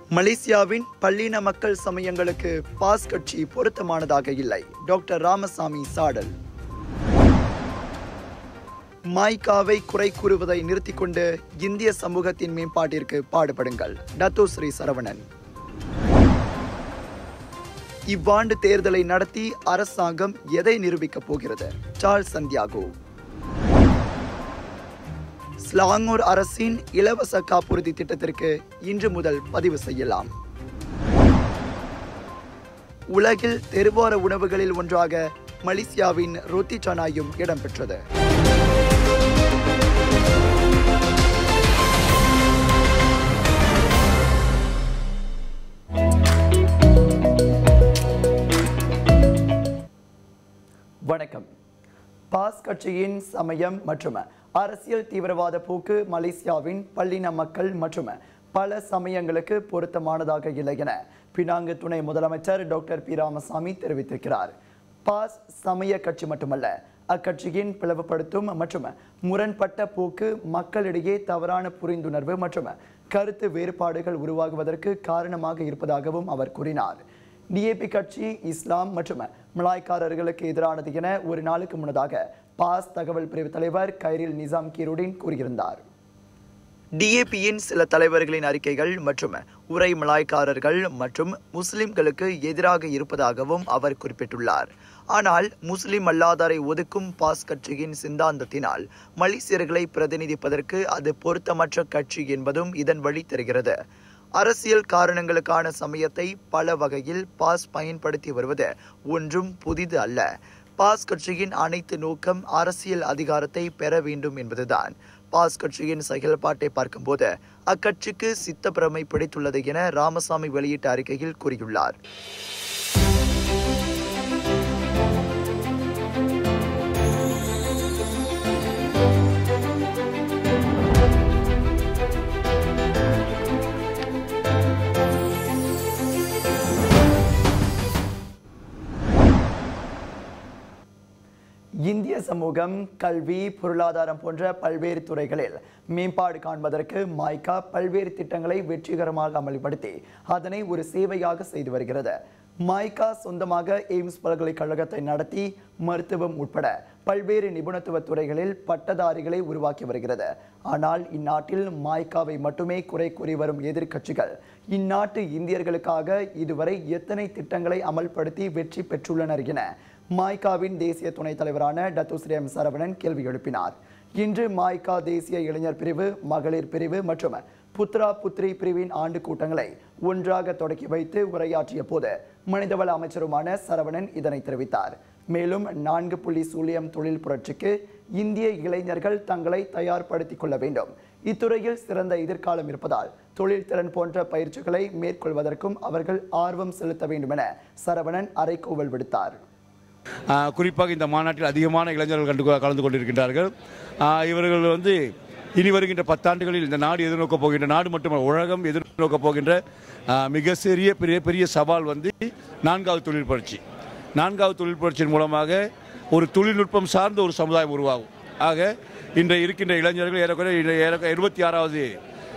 மலேசியாவின் பள்ளின மக்கள் சமயங்களுக்கு பாஸ் கட்சி பொருத்தமானதாக இல்லை டாக்டர் ராமசாமி சாடல் மாய்காவை குறை கூறுவதை நிறுத்திக் கொண்டு இந்திய சமூகத்தின் மேம்பாட்டிற்கு பாடுபடுங்கள் டத்தோ ஸ்ரீ சரவணன் இவ்வாண்டு தேர்தலை நடத்தி அரசாங்கம் எதை நிரூபிக்கப் போகிறது சார்ல்ஸ் சந்தியாகோ ஸ்லாங்கூர் அரசின் இலவச காப்புறுதி திட்டத்திற்கு இன்று முதல் பதிவு செய்யலாம் உலகில் தெருவோர உணவுகளில் ஒன்றாக மலேசியாவின் ரொத்தி சனாயும் இடம்பெற்றது வணக்கம் பாஸ் கட்சியின் சமயம் மற்றும் அரசியல் தீவிரவாத போக்கு மலேசியாவின் பள்ளின மக்கள் மற்றும் பல சமயங்களுக்கு பொருத்தமானதாக இல்லை என பினாங்கு துணை முதலமைச்சர் டாக்டர் பி ராமசாமி தெரிவித்திருக்கிறார் பாஸ் சமய கட்சி மட்டுமல்ல அக்கட்சியின் பிளவுபடுத்தும் மற்றும் முரண்பட்ட போக்கு மக்களிடையே தவறான புரிந்துணர்வு மற்றும் கருத்து வேறுபாடுகள் உருவாகுவதற்கு காரணமாக இருப்பதாகவும் அவர் கூறினார் டிஏபி கட்சி இஸ்லாம் மற்றும் மலாய்க்காரர்களுக்கு எதிரானது என ஒரு நாளுக்கு முன்னதாக பாஸ் தகவல் பிரிவு தலைவர் கைரில் நிசாம் கீருடின் கூறியிருந்தார் டிஏபியின் சில தலைவர்களின் அறிக்கைகள் மற்றும் உரை மலாய்க்காரர்கள் மற்றும் முஸ்லிம்களுக்கு எதிராக இருப்பதாகவும் அவர் குறிப்பிட்டுள்ளார் ஆனால் முஸ்லிம் அல்லாதாரை ஒதுக்கும் பாஸ் கட்சியின் சிந்தாந்தத்தினால் மலேசியர்களை பிரதிநிதிப்பதற்கு அது பொருத்தமற்ற கட்சி என்பதும் இதன் வழி தெரிகிறது அரசியல் காரணங்களுக்கான சமயத்தை பல வகையில் பாஸ் பயன்படுத்தி வருவது ஒன்றும் புதிது அல்ல பாஸ் கட்சியின் அனைத்து நோக்கம் அரசியல் அதிகாரத்தை பெற வேண்டும் என்பதுதான் பாஸ் கட்சியின் செயல்பாட்டை பார்க்கும்போது அக்கட்சிக்கு சித்தப்பிரமை பிடித்துள்ளது என ராமசாமி வெளியிட்ட அறிக்கையில் கூறியுள்ளார் இந்திய சமூகம் கல்வி பொருளாதாரம் போன்ற பல்வேறு துறைகளில் மேம்பாடு காண்பதற்கு மாய்கா பல்வேறு திட்டங்களை வெற்றிகரமாக அமல்படுத்தி அதனை ஒரு சேவையாக செய்து வருகிறது மாய்கா சொந்தமாக எய்ம்ஸ் பல்கலைக்கழகத்தை நடத்தி மருத்துவம் உட்பட பல்வேறு நிபுணத்துவ துறைகளில் பட்டதாரிகளை உருவாக்கி வருகிறது ஆனால் இந்நாட்டில் மாய்காவை மட்டுமே குறை கூறி வரும் எதிர்க்கட்சிகள் இந்நாட்டு இந்தியர்களுக்காக இதுவரை எத்தனை திட்டங்களை அமல்படுத்தி வெற்றி பெற்றுள்ளனர் என மாய்காவின் தேசிய துணைத் தலைவரான டத்துஸ்ரீ எம் சரவணன் கேள்வி எழுப்பினார் இன்று மாய்கா தேசிய இளைஞர் பிரிவு மகளிர் பிரிவு மற்றும் புத்ரா புத்ரி பிரிவின் ஆண்டு கூட்டங்களை ஒன்றாக தொடக்கி வைத்து உரையாற்றிய போது மனிதவள அமைச்சருமான சரவணன் இதனை தெரிவித்தார் மேலும் நான்கு புள்ளி சூழியம் தொழில் புரட்சிக்கு இந்திய இளைஞர்கள் தங்களை தயார்படுத்திக் கொள்ள வேண்டும் இத்துறையில் சிறந்த எதிர்காலம் இருப்பதால் தொழில் திறன் போன்ற பயிற்சிகளை மேற்கொள்வதற்கும் அவர்கள் ஆர்வம் செலுத்த வேண்டும் என சரவணன் அறைகூவல் விடுத்தார் ஆஹ் குறிப்பாக இந்த மாநாட்டில் அதிகமான இளைஞர்கள் கண்டு கலந்து கொண்டிருக்கின்றார்கள் ஆஹ் இவர்கள் வந்து இனி வருகின்ற பத்தாண்டுகளில் இந்த நாடு எதிர்நோக்கப் போகின்ற நாடு மட்டுமல்ல உலகம் எதிர்நோக்கப் போகின்ற ஆஹ் மிக சிறிய பெரிய பெரிய சவால் வந்து நான்காவது தொழில் புரட்சி நான்காவது தொழில் புரட்சியின் மூலமாக ஒரு தொழில்நுட்பம் சார்ந்த ஒரு சமுதாயம் உருவாகும் ஆக இன்றைய இருக்கின்ற இளைஞர்கள் ஏறக்குறைய ஏறக்குறைய இருபத்தி ஆறாவது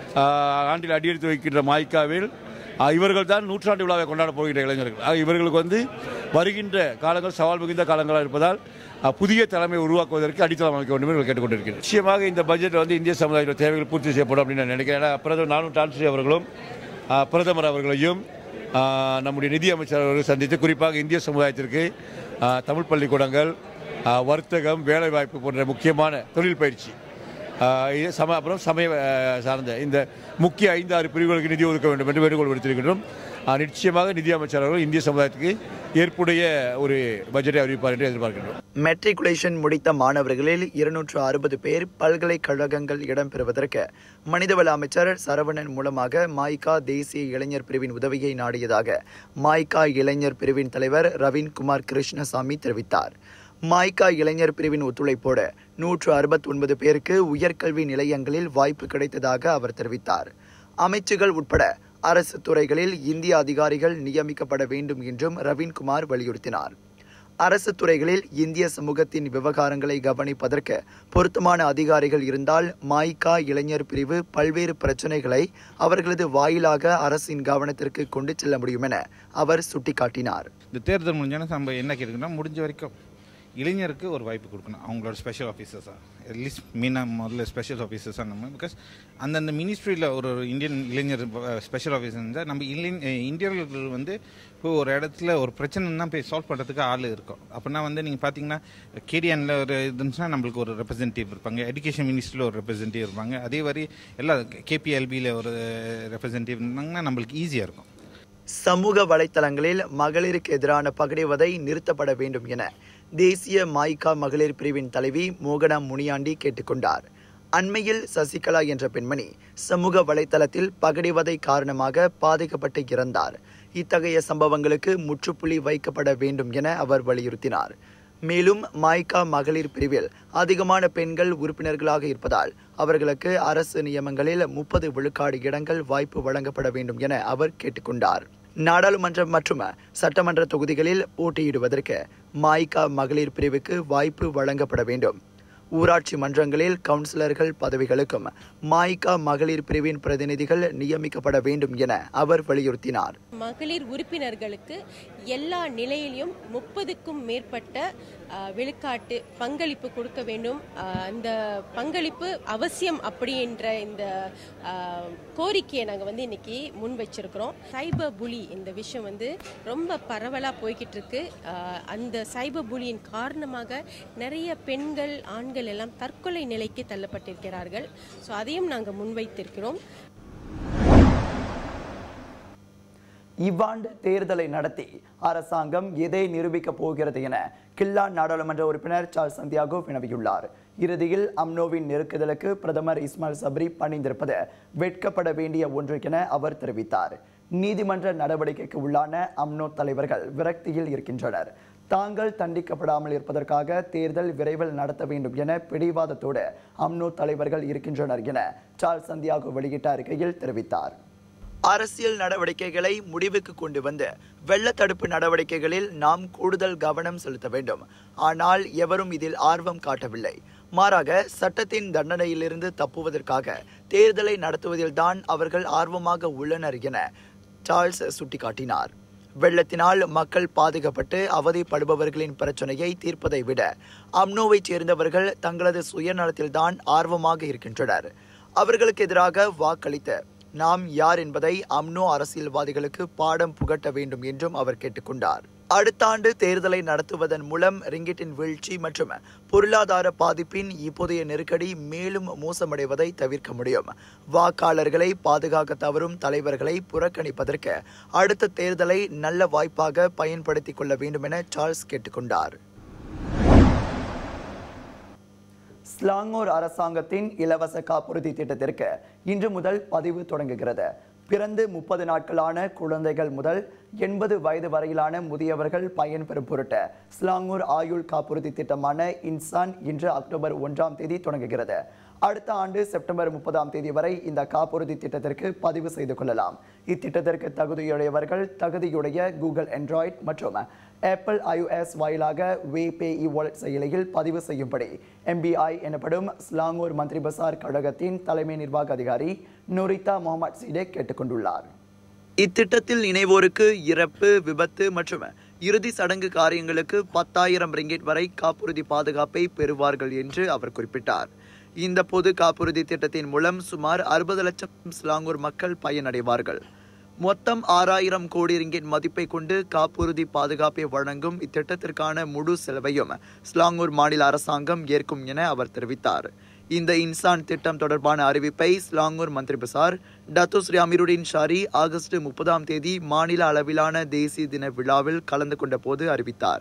ஆண்டில் அடியெடுத்து வைக்கின்ற மாய்க்காவில் ஆஹ் இவர்கள் தான் நூற்றாண்டு விழாவை கொண்டாட போகின்ற இளைஞர்கள் ஆக இவர்களுக்கு வந்து வருகின்ற காலங்கள் சவால் மிகுந்த காலங்களாக இருப்பதால் ஆஹ் புதிய தலைமை உருவாக்குவதற்கு அடித்தளம் அமைக்க வேண்டும் என்று கேட்டுக்கொண்டிருக்கிறேன் நிச்சயமாக இந்த பட்ஜெட் வந்து இந்திய சமுதாயத்தோட தேவைகள் பூர்த்தி செய்யப்படும் அப்படின்னு நான் நினைக்கிறேன் ஏன்னா பிரதமர் நானும் டான்ஸ்ரீ அவர்களும் ஆஹ் பிரதமர் அவர்களையும் ஆஹ் நம்முடைய நிதி அமைச்சர் அவர்கள் சந்தித்து குறிப்பாக இந்திய சமுதாயத்திற்கு ஆஹ் தமிழ் பள்ளிக்கூடங்கள் ஆஹ் வர்த்தகம் வேலைவாய்ப்பு போன்ற முக்கியமான தொழில் பயிற்சி ஆஹ் இது சம அப்புறம் சமய ஆஹ் சார்ந்த இந்த முக்கிய ஐந்து ஆறு பிரிவுகளுக்கு நிதி ஒதுக்க வேண்டும் என்று வேண்டுகோள் விடுத்திருக்கின்றோம் ஆஹ் நிச்சயமாக நிதி அமைச்சர் அவர்கள் இந்திய சமுதாயத்துக்கு ஏற்புடைய ஒரு பட்ஜெட்டை அறிவிப்பார் என்று எதிர்பார்க்கின்றோம் மெட்ரிகுலேஷன் முடித்த மாணவர்களில் இருநூற்று அறுபது பேர் பல்கலைக்கழகங்கள் இடம்பெறுவதற்கு மனிதவள அமைச்சர் சரவணன் மூலமாக மாய்கா தேசிய இளைஞர் பிரிவின் உதவியை நாடியதாக மாய்கா இளைஞர் பிரிவின் தலைவர் ரவீன்குமார் கிருஷ்ணசாமி தெரிவித்தார் மாய்கா இளைஞர் பிரிவின் ஒத்துழைப்போடு நூற்று அறுபத்தி ஒன்பது பேருக்கு உயர்கல்வி நிலையங்களில் வாய்ப்பு கிடைத்ததாக அவர் தெரிவித்தார் அமைச்சுகள் உட்பட அரசு துறைகளில் இந்திய அதிகாரிகள் நியமிக்கப்பட வேண்டும் என்றும் ரவீன்குமார் வலியுறுத்தினார் அரசு துறைகளில் இந்திய சமூகத்தின் விவகாரங்களை கவனிப்பதற்கு பொருத்தமான அதிகாரிகள் இருந்தால் மாய்கா இளைஞர் பிரிவு பல்வேறு பிரச்சனைகளை அவர்களது வாயிலாக அரசின் கவனத்திற்கு கொண்டு செல்ல முடியும் என அவர் சுட்டிக்காட்டினார் இந்த தேர்தல் முடிஞ்சோன்னா நம்ம என்ன கேட்குறோம்னா முடிஞ்ச வரைக்கும் இளைஞருக்கு ஒரு வாய்ப்பு கொடுக்கணும் அவங்களோட ஸ்பெஷல் ஆஃபீஸர்ஸாக அட்லீஸ்ட் மெயினாக முதல்ல ஸ்பெஷல் ஆஃபீஸர்ஸாக நம்ம பிகாஸ் அந்தந்த மினிஸ்ட்ரியில் ஒரு இந்தியன் இளைஞர் ஸ்பெஷல் ஆஃபீஸர் இருந்தால் நம்ம இளைஞ இந்தியர்கள் வந்து இப்போ ஒரு இடத்துல ஒரு பிரச்சனைனா போய் சால்வ் பண்ணுறதுக்கு ஆள் இருக்கும் அப்படின்னா வந்து நீங்கள் பார்த்தீங்கன்னா கேடிஎனில் ஒரு இருந்துச்சுன்னா நம்மளுக்கு ஒரு ரெப்ரசன்டேட்டிவ் இருப்பாங்க எஜுகேஷன் மினிஸ்ட்ரியில் ஒரு ரெப்ரசன்டேட்டிவ் இருப்பாங்க அதே மாதிரி எல்லா கேபிஎல்பியில் ஒரு ரெப்ரசன்டேட்டிவ் இருந்தாங்கன்னா நம்மளுக்கு ஈஸியாக இருக்கும் சமூக வலைத்தளங்களில் மகளிருக்கு எதிரான பகடிவதை நிறுத்தப்பட வேண்டும் என தேசிய மாய்கா மகளிர் பிரிவின் தலைவி மோகனா முனியாண்டி கேட்டுக்கொண்டார் அண்மையில் சசிகலா என்ற பெண்மணி சமூக வலைத்தளத்தில் பகடிவதை காரணமாக பாதிக்கப்பட்டு இறந்தார் இத்தகைய சம்பவங்களுக்கு முற்றுப்புள்ளி வைக்கப்பட வேண்டும் என அவர் வலியுறுத்தினார் மேலும் மாய்கா மகளிர் பிரிவில் அதிகமான பெண்கள் உறுப்பினர்களாக இருப்பதால் அவர்களுக்கு அரசு நியமங்களில் முப்பது விழுக்காடு இடங்கள் வாய்ப்பு வழங்கப்பட வேண்டும் என அவர் கேட்டுக்கொண்டார் நாடாளுமன்றம் மற்றும் சட்டமன்ற தொகுதிகளில் போட்டியிடுவதற்கு மாய்கா மகளிர் பிரிவுக்கு வாய்ப்பு வழங்கப்பட வேண்டும் ஊராட்சி மன்றங்களில் கவுன்சிலர்கள் பதவிகளுக்கும் மாய்கா மகளிர் பிரிவின் பிரதிநிதிகள் நியமிக்கப்பட வேண்டும் என அவர் வலியுறுத்தினார் மகளிர் உறுப்பினர்களுக்கு எல்லா நிலையிலும் முப்பதுக்கும் மேற்பட்ட அஹ், விழுக்காட்டு பங்களிப்பு கொடுக்க வேண்டும் அஹ், அந்த பங்களிப்பு அவசியம் அப்படின்ற இந்த அஹ், கோரிக்கையை நாங்கள் வந்து இன்னைக்கு முன் வச்சிருக்கிறோம் சைபர் புலி இந்த விஷயம் வந்து ரொம்ப பரவலாக போய்கிட்டு இருக்கு அஹ், அந்த சைபர் புலியின் காரணமாக நிறைய பெண்கள் ஆண்கள் எல்லாம் தற்கொலை நிலைக்கு தள்ளப்பட்டிருக்கிறார்கள் ஸோ அதையும் நாங்கள் முன்வைத்திருக்கிறோம் இவ்வாண்டு தேர்தலை நடத்தி அரசாங்கம் எதை நிரூபிக்கப் போகிறது என கில்லான் நாடாளுமன்ற உறுப்பினர் சார்ல்ஸ் சந்தியாகோ வினவியுள்ளார் இறுதியில் அம்னோவின் நெருக்குதலுக்கு பிரதமர் இஸ்மாயில் சப்ரி பணிந்திருப்பது வெட்கப்பட வேண்டிய ஒன்று என அவர் தெரிவித்தார் நீதிமன்ற நடவடிக்கைக்கு உள்ளான அம்னோ தலைவர்கள் விரக்தியில் இருக்கின்றனர் தாங்கள் தண்டிக்கப்படாமல் இருப்பதற்காக தேர்தல் விரைவில் நடத்த வேண்டும் என பிடிவாதத்தோடு அம்னோ தலைவர்கள் இருக்கின்றனர் என சார்ல்ஸ் சந்தியாகோ வெளியிட்ட அறிக்கையில் தெரிவித்தார் அரசியல் நடவடிக்கைகளை முடிவுக்கு கொண்டு வந்து வெள்ள தடுப்பு நடவடிக்கைகளில் நாம் கூடுதல் கவனம் செலுத்த வேண்டும் ஆனால் எவரும் இதில் ஆர்வம் காட்டவில்லை மாறாக சட்டத்தின் தண்டனையிலிருந்து தப்புவதற்காக தேர்தலை நடத்துவதில்தான் அவர்கள் ஆர்வமாக உள்ளனர் என சார்ல்ஸ் சுட்டிக்காட்டினார் வெள்ளத்தினால் மக்கள் பாதிக்கப்பட்டு அவதிப்படுபவர்களின் பிரச்சனையை தீர்ப்பதை விட அம்னோவைச் சேர்ந்தவர்கள் தங்களது சுயநலத்தில்தான் ஆர்வமாக இருக்கின்றனர் அவர்களுக்கு எதிராக வாக்களித்து நாம் யார் என்பதை அம்னோ அரசியல்வாதிகளுக்கு பாடம் புகட்ட வேண்டும் என்றும் அவர் கேட்டுக்கொண்டார் அடுத்த ஆண்டு தேர்தலை நடத்துவதன் மூலம் ரிங்கிட்டின் வீழ்ச்சி மற்றும் பொருளாதார பாதிப்பின் இப்போதைய நெருக்கடி மேலும் மோசமடைவதை தவிர்க்க முடியும் வாக்காளர்களை பாதுகாக்க தவறும் தலைவர்களை புறக்கணிப்பதற்கு அடுத்த தேர்தலை நல்ல வாய்ப்பாக பயன்படுத்திக் கொள்ள வேண்டும் என சார்ல்ஸ் கேட்டுக்கொண்டார் ஸ்லாங்கூர் அரசாங்கத்தின் இலவச காப்புறுதி திட்டத்திற்கு இன்று முதல் பதிவு தொடங்குகிறது பிறந்து முப்பது நாட்களான குழந்தைகள் முதல் எண்பது வயது வரையிலான முதியவர்கள் பயன்பெறும் பொருட்டு ஸ்லாங்கூர் ஆயுள் காப்புறுதி திட்டமான இன்சான் இன்று அக்டோபர் ஒன்றாம் தேதி தொடங்குகிறது அடுத்த ஆண்டு செப்டம்பர் முப்பதாம் தேதி வரை இந்த காப்புறுதி திட்டத்திற்கு பதிவு செய்து கொள்ளலாம் இத்திட்டத்திற்கு தகுதியுடையவர்கள் தகுதியுடைய கூகுள் ஆண்ட்ராய்ட் மற்றும் ஆப்பிள் iOS வாயிலாக வே பே இ வாலெட் செயலியில் பதிவு செய்யும்படி எம்பிஐ எனப்படும் ஸ்லாங்கூர் மந்திரி பசார் கழகத்தின் தலைமை நிர்வாக அதிகாரி நுரிதா முகமது சீடே கேட்டுக்கொண்டுள்ளார் இத்திட்டத்தில் இணைவோருக்கு இறப்பு விபத்து மற்றும் இறுதி சடங்கு காரியங்களுக்கு பத்தாயிரம் ரிங்கிட் வரை காப்புறுதி பாதுகாப்பை பெறுவார்கள் என்று அவர் குறிப்பிட்டார் இந்த பொது காப்புறுதி திட்டத்தின் மூலம் சுமார் அறுபது லட்சம் ஸ்லாங்கூர் மக்கள் பயனடைவார்கள் மொத்தம் ஆறாயிரம் கோடி ரிங்கிட் மதிப்பை கொண்டு காப்புறுதி பாதுகாப்பை வழங்கும் இத்திட்டத்திற்கான முழு செலவையும் ஸ்லாங்கூர் மாநில அரசாங்கம் ஏற்கும் என அவர் தெரிவித்தார் இந்த இன்சான் திட்டம் தொடர்பான அறிவிப்பை ஸ்லாங்கூர் மந்திரி பசார் டத்துஸ்ரீ அமீருடின் ஷாரி ஆகஸ்ட் முப்பதாம் தேதி மாநில அளவிலான தேசிய தின விழாவில் கலந்து கொண்ட போது அறிவித்தார்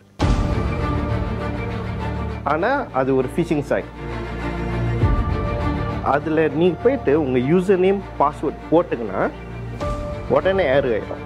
ஆனால் அது ஒரு ஃபிஷிங் சைட் அதில் நீங்கள் போயிட்டு உங்கள் யூசர் நேம் பாஸ்வேர்ட் போட்டுங்கன்னா உடனே ஏறு ஆயிடும்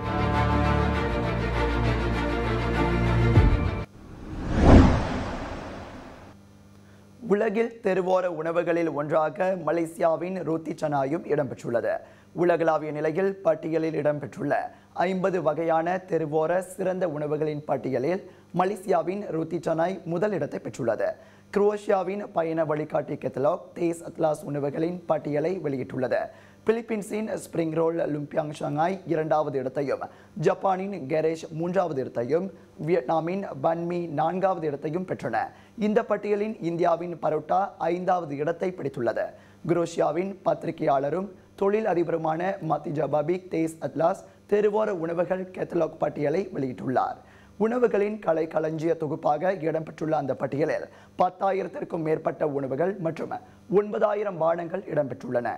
உலகில் தெருவோர உணவுகளில் ஒன்றாக மலேசியாவின் ரோத்தி சனாயும் இடம்பெற்றுள்ளது உலகளாவிய நிலையில் பட்டியலில் இடம்பெற்றுள்ள ஐம்பது வகையான தெருவோர சிறந்த உணவுகளின் பட்டியலில் மலேசியாவின் ருத்தி சனாய் முதலிடத்தை பெற்றுள்ளது குரோஷியாவின் பயண வழிகாட்டி கெத்தலாக் தேஸ் அத்லாஸ் உணவுகளின் பட்டியலை வெளியிட்டுள்ளது பிலிப்பீன்ஸின் ஸ்பிரிங் ரோல் லும்பியாங் ஷாங்காய் இரண்டாவது இடத்தையும் ஜப்பானின் கெரேஷ் மூன்றாவது இடத்தையும் வியட்நாமின் பன்மி நான்காவது இடத்தையும் பெற்றன இந்த பட்டியலின் இந்தியாவின் பரோட்டா ஐந்தாவது இடத்தை பிடித்துள்ளது குரோஷியாவின் பத்திரிகையாளரும் தொழில் அதிபருமான மத்தி ஜபாபிக் தேஸ் அத்லாஸ் தெருவோர உணவுகள் கெத்தலாக் பட்டியலை வெளியிட்டுள்ளார் உணவுகளின் கலை களஞ்சிய தொகுப்பாக இடம்பெற்றுள்ள அந்த பட்டியலில் பத்தாயிரத்திற்கும் மேற்பட்ட உணவுகள் மற்றும் ஒன்பதாயிரம் பானங்கள் இடம்பெற்றுள்ளன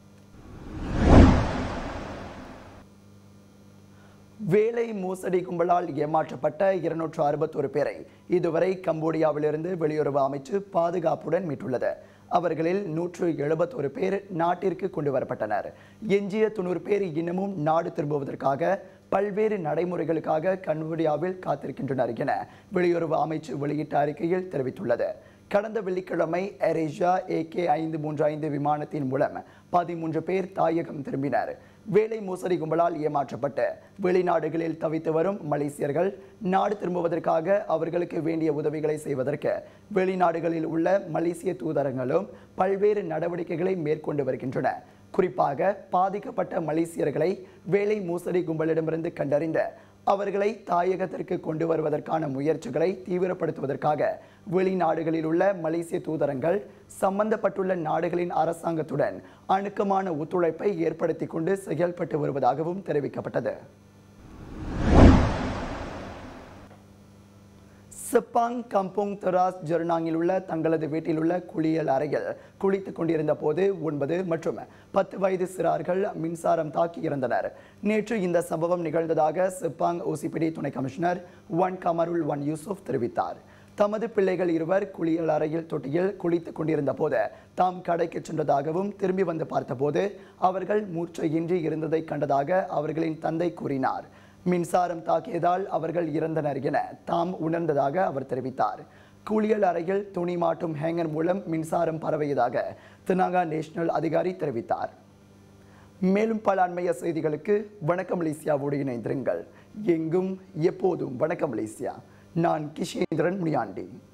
வேலை மோசடி கும்பலால் ஏமாற்றப்பட்ட இருநூற்று அறுபத்தொரு பேரை இதுவரை கம்போடியாவிலிருந்து வெளியுறவு அமைச்சு பாதுகாப்புடன் மீட்டுள்ளது அவர்களில் நூற்று எழுபத்தொரு பேர் நாட்டிற்கு கொண்டு வரப்பட்டனர் எஞ்சிய தொண்ணூறு பேர் இன்னமும் நாடு திரும்புவதற்காக பல்வேறு நடைமுறைகளுக்காக கம்போடியாவில் காத்திருக்கின்றனர் என வெளியுறவு அமைச்சு வெளியிட்ட அறிக்கையில் தெரிவித்துள்ளது கடந்த வெள்ளிக்கிழமை ஏரேஷியா ஏகே ஐந்து மூன்று ஐந்து விமானத்தின் மூலம் பதிமூன்று பேர் தாயகம் திரும்பினர் வேலை மோசடி கும்பலால் ஏமாற்றப்பட்டு வெளிநாடுகளில் தவித்து வரும் மலேசியர்கள் நாடு திரும்புவதற்காக அவர்களுக்கு வேண்டிய உதவிகளை செய்வதற்கு வெளிநாடுகளில் உள்ள மலேசிய தூதரங்களும் பல்வேறு நடவடிக்கைகளை மேற்கொண்டு வருகின்றன குறிப்பாக பாதிக்கப்பட்ட மலேசியர்களை வேலை மோசடி கும்பலிடமிருந்து கண்டறிந்து அவர்களை தாயகத்திற்கு கொண்டு வருவதற்கான முயற்சிகளை தீவிரப்படுத்துவதற்காக வெளிநாடுகளில் உள்ள மலேசிய தூதரங்கள் சம்பந்தப்பட்டுள்ள நாடுகளின் அரசாங்கத்துடன் அணுக்கமான ஒத்துழைப்பை ஏற்படுத்தி கொண்டு செயல்பட்டு வருவதாகவும் தெரிவிக்கப்பட்டது சிப்பாங் கம்போங் தெராஸ் ஜெர்னாங்கில் உள்ள தங்களது வீட்டில் உள்ள குளியல் அறையில் குளித்துக் கொண்டிருந்த போது ஒன்பது மற்றும் பத்து வயது சிறார்கள் மின்சாரம் தாக்கி இறந்தனர் நேற்று இந்த சம்பவம் நிகழ்ந்ததாக சிப்பாங் ஓசிபிடி துணை commissioner Wan Kamarul Wan Yusuf தெரிவித்தார் தமது பிள்ளைகள் இருவர் குளியல் அறையில் தொட்டியில் குளித்துக் கொண்டிருந்த போது தாம் கடைக்கு சென்றதாகவும் திரும்பி வந்து பார்த்தபோது அவர்கள் மூர்ச்சையின்றி இருந்ததை கண்டதாக அவர்களின் தந்தை கூறினார் மின்சாரம் தாக்கியதால் அவர்கள் இறந்தனர் என தாம் உணர்ந்ததாக அவர் தெரிவித்தார் குளியல் அறையில் துணி மாட்டும் ஹேங்கர் மூலம் மின்சாரம் பரவியதாக தினாகா நேஷனல் அதிகாரி தெரிவித்தார் மேலும் பல அண்மைய செய்திகளுக்கு வணக்கம் மலேசியாவோடு இணைந்திருங்கள் எங்கும் எப்போதும் வணக்கம் மலேசியா நான் கிஷேந்திரன் முனியாண்டி